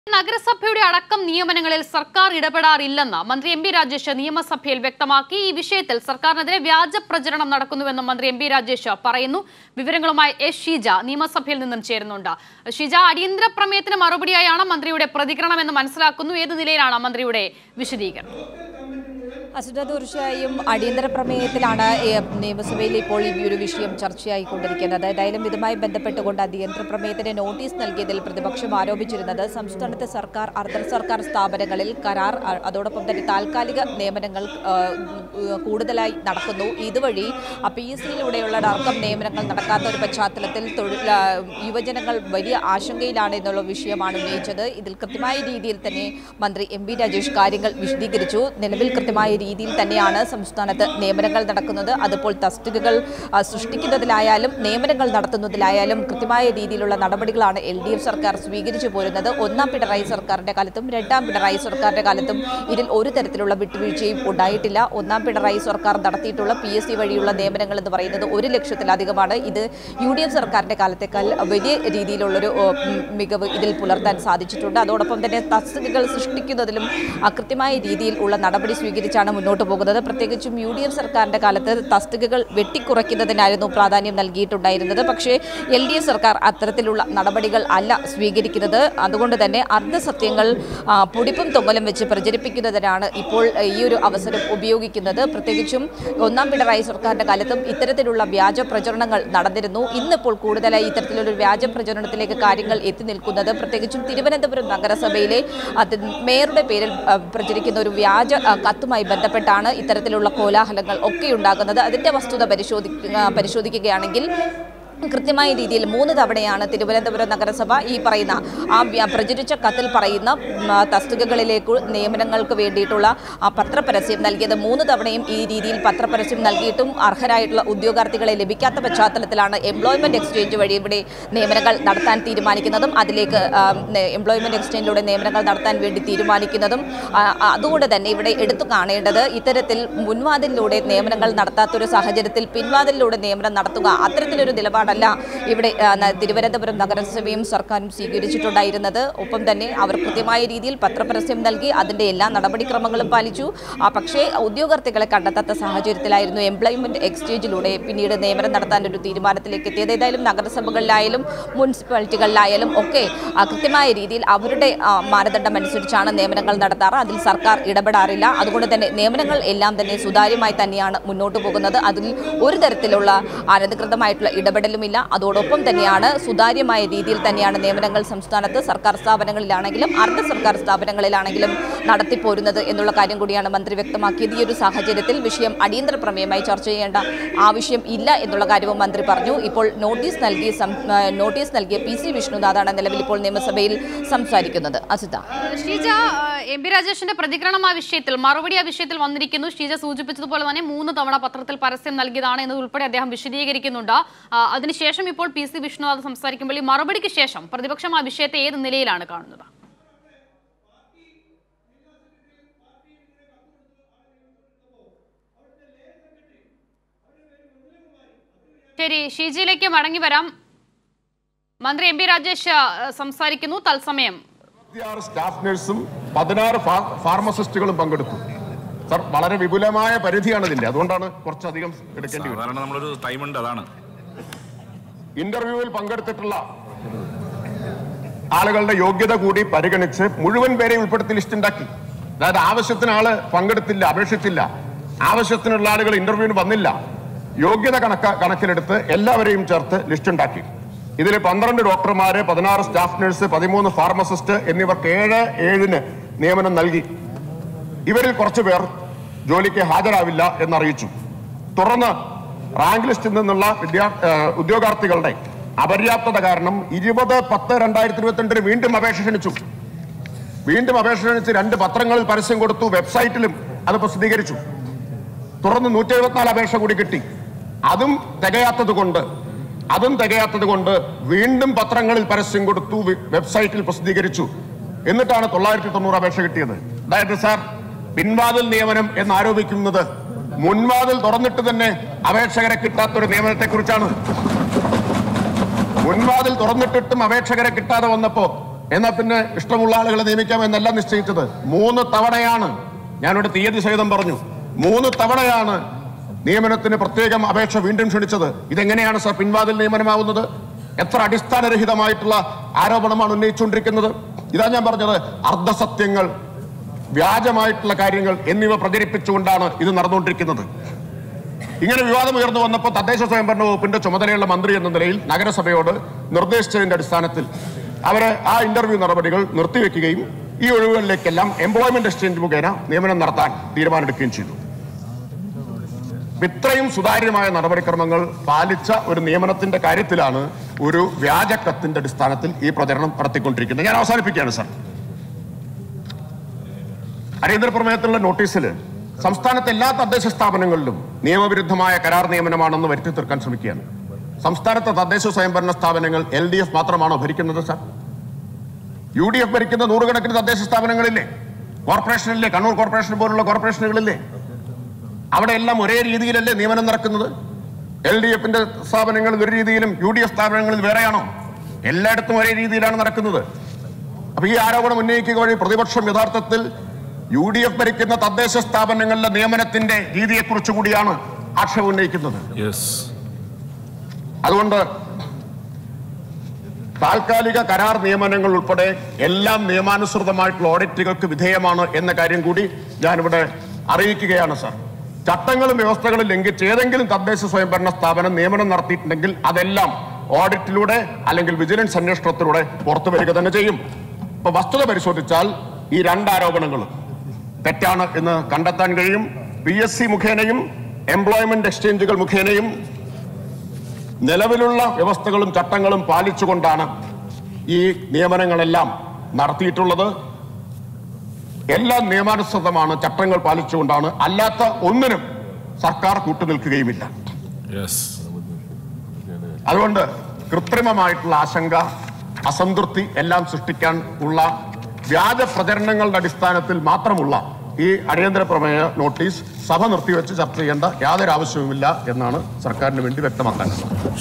നഗരസഭയുടെ അടക്കം നിയമനങ്ങളിൽ സർക്കാർ ഇടപെടാറില്ലെന്ന് മന്ത്രി എം പി രാജേഷ് നിയമസഭയിൽ വ്യക്തമാക്കി ഈ വിഷയത്തിൽ സർക്കാരിനെതിരെ വ്യാജ പ്രചരണം നടക്കുന്നുവെന്നും മന്ത്രി എം പി രാജേഷ് പറയുന്നു വിവരങ്ങളുമായി എസ് ഷീജ നിയമസഭയിൽ നിന്നും ചേരുന്നുണ്ട് ഷീജ അടിയന്തര പ്രമേയത്തിന് മറുപടിയായാണ് മന്ത്രിയുടെ പ്രതികരണം എന്ന് മനസ്സിലാക്കുന്നു ഏത് നിലയിലാണ് മന്ത്രിയുടെ വിശദീകരണം അസുര തീർച്ചയായും അടിയന്തര പ്രമേയത്തിലാണ് ഏ, നിയമസഭയിൽ ഇപ്പോൾ ഈ ഒരു വിഷയം ചർച്ചയായിക്കൊണ്ടിരിക്കുന്നത് ഏതായാലും ഇതുമായി ബന്ധപ്പെട്ടുകൊണ്ട് അടിയന്തര പ്രമേയത്തിന് നോട്ടീസ് നൽകിയതിൽ പ്രതിപക്ഷം ആരോപിച്ചിരുന്നത് സംസ്ഥാനത്തെ സർക്കാർ അർദ്ധ സർക്കാർ സ്ഥാപനങ്ങളിൽ കരാർ അ- അതോടൊപ്പം തന്നെ താൽക്കാലിക നിയമനങ്ങൾ ആ, ഉം, കൂടുതലായി നടക്കുന്നു ഇതുവഴി പി എസ് സിയിലൂടെയുള്ള അടക്കം നിയമനങ്ങൾ നടക്കാത്ത ഒരു പശ്ചാത്തലത്തിൽ തൊഴിൽ ആ, യുവജനങ്ങൾ വലിയ ആശങ്കയിലാണ് എന്നുള്ള വിഷയമാണ് ഉന്നയിച്ചത് ഇതിൽ കൃത്യമായ രീതിയിൽ തന്നെ മന്ത്രി എം വി രാജേഷ് കാര്യങ്ങൾ വിശദീകരിച്ചു നിലവിൽ കൃത്യമായ രീതിയിൽ തന്നെയാണ് സംസ്ഥാനത്ത് നിയമനങ്ങൾ നടക്കുന്നത് അതിപ്പോൾ തസ്തികകൾ ആ, സൃഷ്ടിക്കുന്നതിലായാലും നിയമനങ്ങൾ നടത്തുന്നതിലായാലും കൃത്യമായ രീതിയിലുള്ള നടപടികളാണ് എൽ ഡി എഫ് സർക്കാർ സ്വീകരിച്ചു പോരുന്നത് ഒന്നാം പിണറായി സർക്കാരിന്റെ കാലത്തും രണ്ടാം പിണറായി സർക്കാരിന്റെ കാലത്തും ഇതിൽ ഒരു തരത്തിലുള്ള വിട്ടുവീഴ്ചയും ഉണ്ടായിട്ടില്ല ഒന്നാം പിണറായി സർക്കാർ നടത്തിയിട്ടുള്ള പി എസ് സി വഴിയുള്ള നിയമനങ്ങൾ എന്ന് പറയുന്നത് ഒരു ലക്ഷത്തിലധികമാണ് ഇത് യു ഡി എഫ് സർക്കാരിന്റെ കാലത്തേക്കാൾ വലിയ രീതിയിലുള്ളൊരു ഓ, ഉം, മികവ് ഇതിൽ പുലർത്താൻ സാധിച്ചിട്ടുണ്ട് അതോടൊപ്പം തന്നെ തസ്തികകൾ സൃഷ്ടിക്കുന്നതിലും ആ, കൃത്യമായ രീതിയിൽ ഉള്ള നടപടി സ്വീകരിച്ചാണ് മുന്നോട്ട് പോകുന്നത് പ്രത്യേകിച്ചും യു ഡി എഫ് സർക്കാരിന്റെ കാലത്ത് തസ്തികകൾ വെട്ടിക്കുറയ്ക്കുന്നതിനായിരുന്നു പ്രാധാന്യം നൽകിയിട്ടുണ്ടായിരുന്നത് പക്ഷേ എൽ ഡി എഫ് സർക്കാർ അത്തരത്തിലുള്ള നടപടികൾ അല്ല സ്വീകരിക്കുന്നത് അതുകൊണ്ട് തന്നെ അർദ്ധസത്യങ്ങൾ ആ, പൊടിപ്പും തൊങ്ങലും വെച്ച് പ്രചരിപ്പിക്കുന്നതിനാണ് ഇപ്പോൾ ആ, ഈ ഒരു അവസരം ഉപയോഗിക്കുന്നത് പ്രത്യേകിച്ചും ഒന്നാം പിണറായി സർക്കാരിന്റെ കാലത്തും ഇത്തരത്തിലുള്ള വ്യാജ പ്രചരണങ്ങൾ നടന്നിരുന്നു ഇന്നിപ്പോൾ കൂടുതലായി ഇത്തരത്തിലൊരു വ്യാജ പ്രചരണത്തിലേക്ക് കാര്യങ്ങൾ എത്തി നിൽക്കുന്നത് പ്രത്യേകിച്ചും തിരുവനന്തപുരം നഗരസഭയിലെ അത് മേയറുടെ പേരിൽ ആ, പ്രചരിക്കുന്ന ഒരു വ്യാജ ആ, കത്തുമായി ബന്ധപ്പെട്ടാണ് ഇത്തരത്തിലുള്ള കോലാഹലങ്ങൾ ഒക്കെ ഉണ്ടാകുന്നത് അതിന്റെ വസ്തുത പരിശോധി ആ, പരിശോധിക്കുകയാണെങ്കിൽ കൃത്യമായ രീതിയിൽ മൂന്ന് തവണയാണ് തിരുവനന്തപുരം നഗരസഭ ഈ പറയുന്ന ആ വ്യ- പ്രചരിച്ച കത്തിൽ പറയുന്ന ഉം, ആ, തസ്തികകളിലേക്ക് നിയമനങ്ങൾക്ക് വേണ്ടിയിട്ടുള്ള ആ പത്രപരസ്യം നൽകിയത് മൂന്ന് തവണയും ഈ രീതിയിൽ പത്രപരസ്യം നൽകിയിട്ടും അർഹരായിട്ടുള്ള ഉദ്യോഗാർത്ഥികളെ ലഭിക്കാത്ത പശ്ചാത്തലത്തിലാണ് എംപ്ലോയ്മെന്റ് എക്സ്ചേഞ്ച് വഴി ഇവിടെ നിയമനങ്ങൾ നടത്താൻ തീരുമാനിക്കുന്നതും അതിലേക്ക് ആ, നെ- എംപ്ലോയ്മെന്റ് എക്സ്ചേഞ്ചിലൂടെ നിയമനങ്ങൾ നടത്താൻ വേണ്ടി തീരുമാനിക്കുന്നതും ആ, ആ, അതുകൊണ്ട് തന്നെ ഇവിടെ എടുത്തു കാണേണ്ടത് ഇത്തരത്തിൽ മുൻവാതിലിലൂടെ നിയമനങ്ങൾ നടത്താത്തൊരു സാഹചര്യത്തിൽ പിൻവാതിലിലൂടെ നിയമനം നടത്തുക അത്തരത്തിലൊരു നിലപാടല്ല ഇവിടെ ആ, ന- തിരുവനന്തപുരം നഗരസഭയും സർക്കാരും സ്വീകരിച്ചിട്ടുണ്ടായിരുന്നത് ഒപ്പം തന്നെ അവർ കൃത്യമായ രീതിയിൽ പത്രപരസ്യം നൽകി അതിന്റെ എല്ലാ നടപടിക്രമങ്ങളും പാലിച്ചു ആ, പക്ഷേ ഉദ്യോഗാർത്ഥികളെ കണ്ടെത്താത്ത സാഹചര്യത്തിലായിരുന്നു എംപ്ലോയ്മെന്റ് എക്സ്ചേഞ്ചിലൂടെ പിന്നീട് നിയമനം നടത്താൻ ഒരു തീരുമാനത്തിലേക്ക് എത്തിയത് ഏതായാലും നഗരസഭകളിലായാലും മുനിസിപ്പാലിറ്റികളിലായാലും ഒക്കെ ആ, കൃത്യമായ രീതിയിൽ അവരുടെ ആ, മാനദണ്ഡം അനുസരിച്ചാണ് നിയമനങ്ങൾ നടത്താറ് അതിൽ സർക്കാർ ഇടപെടാറില്ല അതുകൊണ്ട് തന്നെ നിയമനങ്ങൾ എല്ലാം തന്നെ സുതാര്യമായി തന്നെയാണ് മുന്നോട്ട് പോകുന്നത് അതിൽ ഒരു തരത്തിലുള്ള അനധികൃതമായിട്ടുള്ള ഇടപെടലുമില്ല അതോടൊപ്പം തന്നെയാണ് സുതാര്യമായ രീതിയിൽ തന്നെയാണ് നിയമനങ്ങൾ സംസ്ഥാനത്ത് സർക്കാർ സ്ഥാപനങ്ങളിലാണെങ്കിലും അർദ്ധ സർക്കാർ സ്ഥാപനങ്ങളിലാണെങ്കിലും നടത്തിപ്പോരുന്നത് എന്നുള്ള കാര്യം കൂടിയാണ് മന്ത്രി വ്യക്തമാക്കിയത് ഈ ഒരു സാഹചര്യത്തിൽ വിഷയം അടിയന്തര പ്രമേയമായി ചർച്ച ചെയ്യേണ്ട ആവശ്യം ഇല്ല എന്നുള്ള കാര്യവും മന്ത്രി പറഞ്ഞു ഇപ്പോൾ നോട്ടീസ് നൽകി സം- ആ, നോട്ടീസ് നൽകിയ പി സി വിഷ്ണുനാഥാണ് നിലവിൽ ഇപ്പോൾ നിയമസഭയിൽ സംസാരിക്കുന്നത് അസിത ഷീജ ഏഹ്, എം പി രാജേഷിന്റെ പ്രതികരണം ആ വിഷയത്തിൽ മറുപടി ആ വിഷയത്തിൽ വന്നിരിക്കുന്നു ഷീജ സൂചിപ്പിച്ചതുപോലെ തന്നെ മൂന്ന് തവണ പത്രത്തിൽ പരസ്യം നൽകിയതാണ് എന്നത് ഉൾപ്പെടെ അദ്ദേഹം വിശദീകരിക്കുന്നുണ്ട് ആ, അതിനുശേഷം ഇപ്പോൾ പി സി വിഷ്ണുനാഥ് സംസാരിക്കുമ്പോൾ ഈ മറുപടിക്ക് ശേഷം പ്രതിപക്ഷം ആ വിഷയത്തെ ഏത് നിലയിലാണ് കാണുന്നത് ശരി ഷീജയിലേക്ക് മടങ്ങി വരാം മന്ത്രി എം പി രാജേഷ് ഏഹ്, സംസാരിക്കുന്നു തത്സമയം ഇരുപത്തിയാറ് സ്റ്റാഫ് നഴ്സും പതിനാറ് ഫാ- ഫാർമസിസ്റ്റുകളും പങ്കെടുത്തു സർ വളരെ വിപുലമായ പരിധിയാണ് ഇതിന്റെ അതുകൊണ്ടാണ് കുറച്ചധികം എടുക്കേണ്ടി വരും സാധാരണ നമ്മളൊരു ടൈം ഉണ്ട് അതാണ് ഇന്റർവ്യൂവിൽ പങ്കെടുത്തിട്ടുള്ള ആളുകളുടെ യോഗ്യത കൂടി പരിഗണിച്ച് മുഴുവൻ പേരെ ഉൾപ്പെടുത്തി ലിസ്റ്റ് ഉണ്ടാക്കി അതായത് ആവശ്യത്തിന് ആള് പങ്കെടുത്തില്ല അപേക്ഷിച്ചില്ല ആവശ്യത്തിനുള്ള ആളുകൾ ഇന്റർവ്യൂവിന് വന്നില്ല യോഗ്യത കണക്ക കണക്കിലെടുത്ത് എല്ലാവരെയും ചേർത്ത് ലിസ്റ്റ് ഉണ്ടാക്കി ഇതിൽ പന്ത്രണ്ട് ഡോക്ടർമാര് പതിനാറ് സ്റ്റാഫ് നഴ്സ് പതിമൂന്ന് ഫാർമസിസ്റ്റ് എന്നിവർക്ക് ഏഴ് ഏഴിന് നിയമനം നൽകി ഇവരിൽ കുറച്ചു പേർ ജോലിക്ക് ഹാജരാവില്ല എന്നറിയിച്ചു തുടർന്ന് റാങ്ക് ലിസ്റ്റിൽ നിന്നുള്ള വിദ്യാ ഏഹ് ഉദ്യോഗാർത്ഥികളുടെ അപര്യാപ്തത കാരണം ഇരുപത് പത്ത് രണ്ടായിരത്തി ഇരുപത്തിരണ്ടിന് വീണ്ടും അപേക്ഷ ക്ഷണിച്ചു വീണ്ടും അപേക്ഷ ക്ഷണിച്ച് രണ്ട് പത്രങ്ങളിൽ പരസ്യം കൊടുത്തു വെബ്സൈറ്റിലും അത് പ്രസിദ്ധീകരിച്ചു തുടർന്ന് നൂറ്റി എഴുപത്തിനാല് അപേക്ഷ കൂടി കിട്ടി അതും തികയാത്തത് കൊണ്ട് അതും തികയാത്തത് കൊണ്ട് വീണ്ടും പത്രങ്ങളിൽ പരസ്യം കൊടുത്തു വി- വെബ്സൈറ്റിൽ പ്രസിദ്ധീകരിച്ചു എന്നിട്ടാണ് തൊള്ളായിരത്തി തൊണ്ണൂറ് അപേക്ഷ കിട്ടിയത് അതായത് സാർ പിൻവാതിൽ നിയമനം എന്ന് ആരോപിക്കുന്നത് മുൻവാതിൽ തുറന്നിട്ട് തന്നെ അപേക്ഷകരെ കിട്ടാത്തൊരു നിയമനത്തെ കുറിച്ചാണ് മുൻവാതിൽ തുറന്നിട്ടിട്ടും അപേക്ഷകരെ കിട്ടാതെ വന്നപ്പോ എന്നാൽ പിന്നെ ഇഷ്ടമുള്ള ആളുകളെ നിയമിക്കാം എന്നല്ല നിശ്ചയിച്ചത് മൂന്ന് തവണയാണ് ഞാനിവിടെ തീയതി സഹിതം പറഞ്ഞു മൂന്ന് തവണയാണ് നിയമനത്തിന് പ്രത്യേകം അപേക്ഷ വീണ്ടും ക്ഷണിച്ചത് ഇതെങ്ങനെയാണ് സർ പിൻവാതിൽ നിയമനമാവുന്നത് എത്ര അടിസ്ഥാനരഹിതമായിട്ടുള്ള ആരോപണമാണ് ഉന്നയിച്ചുകൊണ്ടിരിക്കുന്നത് ഇതാ ഞാൻ പറഞ്ഞത് അർദ്ധസത്യങ്ങൾ വ്യാജമായിട്ടുള്ള കാര്യങ്ങൾ എന്നിവ പ്രചരിപ്പിച്ചുകൊണ്ടാണ് ഇത് നടന്നുകൊണ്ടിരിക്കുന്നത് ഇങ്ങനെ വിവാദം ഉയർന്നു വന്നപ്പോൾ തദ്ദേശ സ്വയംഭരണ വകുപ്പിന്റെ ചുമതലയുള്ള മന്ത്രി എന്ന നിലയിൽ നഗരസഭയോട് നിർദ്ദേശിച്ചതിന്റെ അടിസ്ഥാനത്തിൽ അവരെ ആ ഇന്റർവ്യൂ നടപടികൾ നിർത്തിവെക്കുകയും ഈ ഒഴിവുകളിലേക്കെല്ലാം എംപ്ലോയ്മെന്റ് എക്സ്ചേഞ്ച് മുഖേന നിയമനം നടത്താൻ തീരുമാനമെടുക്കുകയും ചെയ്തു ഇത്രയും സുതാര്യമായ നടപടിക്രമങ്ങൾ പാലിച്ച ഒരു നിയമനത്തിന്റെ കാര്യത്തിലാണ് ഒരു വ്യാജക്കത്തിന്റെ അടിസ്ഥാനത്തിൽ ഈ പ്രചരണം നടത്തിക്കൊണ്ടിരിക്കുന്നത് ഞാൻ അവസാനിപ്പിക്കുകയാണ് സാർ അടിയന്തര പ്രമേയത്തിലുള്ള നോട്ടീസിൽ സംസ്ഥാനത്തെ എല്ലാ തദ്ദേശ സ്ഥാപനങ്ങളിലും നിയമവിരുദ്ധമായ കരാർ നിയമനമാണെന്ന് വരുത്തി തീർക്കാൻ ശ്രമിക്കുകയാണ് സംസ്ഥാനത്തെ തദ്ദേശ സ്വയംഭരണ സ്ഥാപനങ്ങൾ എൽ ഡി എഫ് മാത്രമാണോ ഭരിക്കുന്നത് സാർ യു ഡി എഫ് ഭരിക്കുന്ന നൂറുകണക്കിന് തദ്ദേശ സ്ഥാപനങ്ങളില്ലേ കോർപ്പറേഷനില്ലേ കണ്ണൂർ കോർപ്പറേഷൻ പോലുള്ള കോർപ്പറേഷനുകളില്ലേ അവിടെ എല്ലാം ഒരേ രീതിയിലല്ലേ നിയമനം നടക്കുന്നത് എൽ ഡി എഫിന്റെ സ്ഥാപനങ്ങളിൽ ഒരു രീതിയിലും യു ഡി എഫ് സ്ഥാപനങ്ങളിൽ വേറെയാണോ എല്ലായിടത്തും ഒരേ രീതിയിലാണ് നടക്കുന്നത് അപ്പൊ ഈ ആരോപണം ഉന്നയിക്കുക വഴി പ്രതിപക്ഷം യഥാർത്ഥത്തിൽ യു ഡി എഫ് ഭരിക്കുന്ന തദ്ദേശ സ്ഥാപനങ്ങളിലെ നിയമനത്തിന്റെ രീതിയെക്കുറിച്ച് കൂടിയാണ് ആക്ഷേപം ഉന്നയിക്കുന്നത് യെസ് അതുകൊണ്ട് താൽക്കാലിക കരാർ നിയമനങ്ങൾ ഉൾപ്പെടെ എല്ലാം നിയമാനുസൃതമായിട്ടുള്ള ഓഡിറ്റുകൾക്ക് വിധേയമാണ് എന്ന കാര്യം കൂടി ഞാനിവിടെ അറിയിക്കുകയാണ് സാർ ചട്ടങ്ങളും വ്യവസ്ഥകളും ലംഘിച്ച് ഏതെങ്കിലും തദ്ദേശ സ്വയംഭരണ സ്ഥാപനം നിയമനം നടത്തിയിട്ടുണ്ടെങ്കിൽ അതെല്ലാം ഓഡിറ്റിലൂടെ അല്ലെങ്കിൽ വിജിലൻസ് അന്വേഷണത്തിലൂടെ പുറത്തു വരിക തന്നെ ചെയ്യും ഇപ്പൊ വസ്തുത പരിശോധിച്ചാൽ ഈ രണ്ട് ആരോപണങ്ങളും തെറ്റാണ് എന്ന് കണ്ടെത്താൻ കഴിയും പി എസ് സി മുഖേനയും എംപ്ലോയ്മെന്റ് എക്സ്ചേഞ്ചുകൾ മുഖേനയും നിലവിലുള്ള വ്യവസ്ഥകളും ചട്ടങ്ങളും പാലിച്ചുകൊണ്ടാണ് ഈ നിയമനങ്ങളെല്ലാം നടത്തിയിട്ടുള്ളത് എല്ലാം നിയമാനുസൃതമാണ് ചട്ടങ്ങൾ പാലിച്ചുകൊണ്ടാണ് അല്ലാത്ത ഒന്നിനും സർക്കാർ കൂട്ടുനിൽക്കുകയുമില്ല യെസ് അതുകൊണ്ട് കൃത്രിമമായിട്ടുള്ള ആശങ്ക അസംതൃപ്തി എല്ലാം സൃഷ്ടിക്കാൻ ഉള്ള വ്യാജ പ്രചരണങ്ങളുടെ അടിസ്ഥാനത്തിൽ മാത്രമുള്ള ഈ അടിയന്തര പ്രമേയ നോട്ടീസ് സഭ നിർത്തിവെച്ച് ചർച്ച ചെയ്യേണ്ട യാതൊരു ആവശ്യവുമില്ല എന്നാണ് സർക്കാരിന് വേണ്ടി വ്യക്തമാക്കാൻ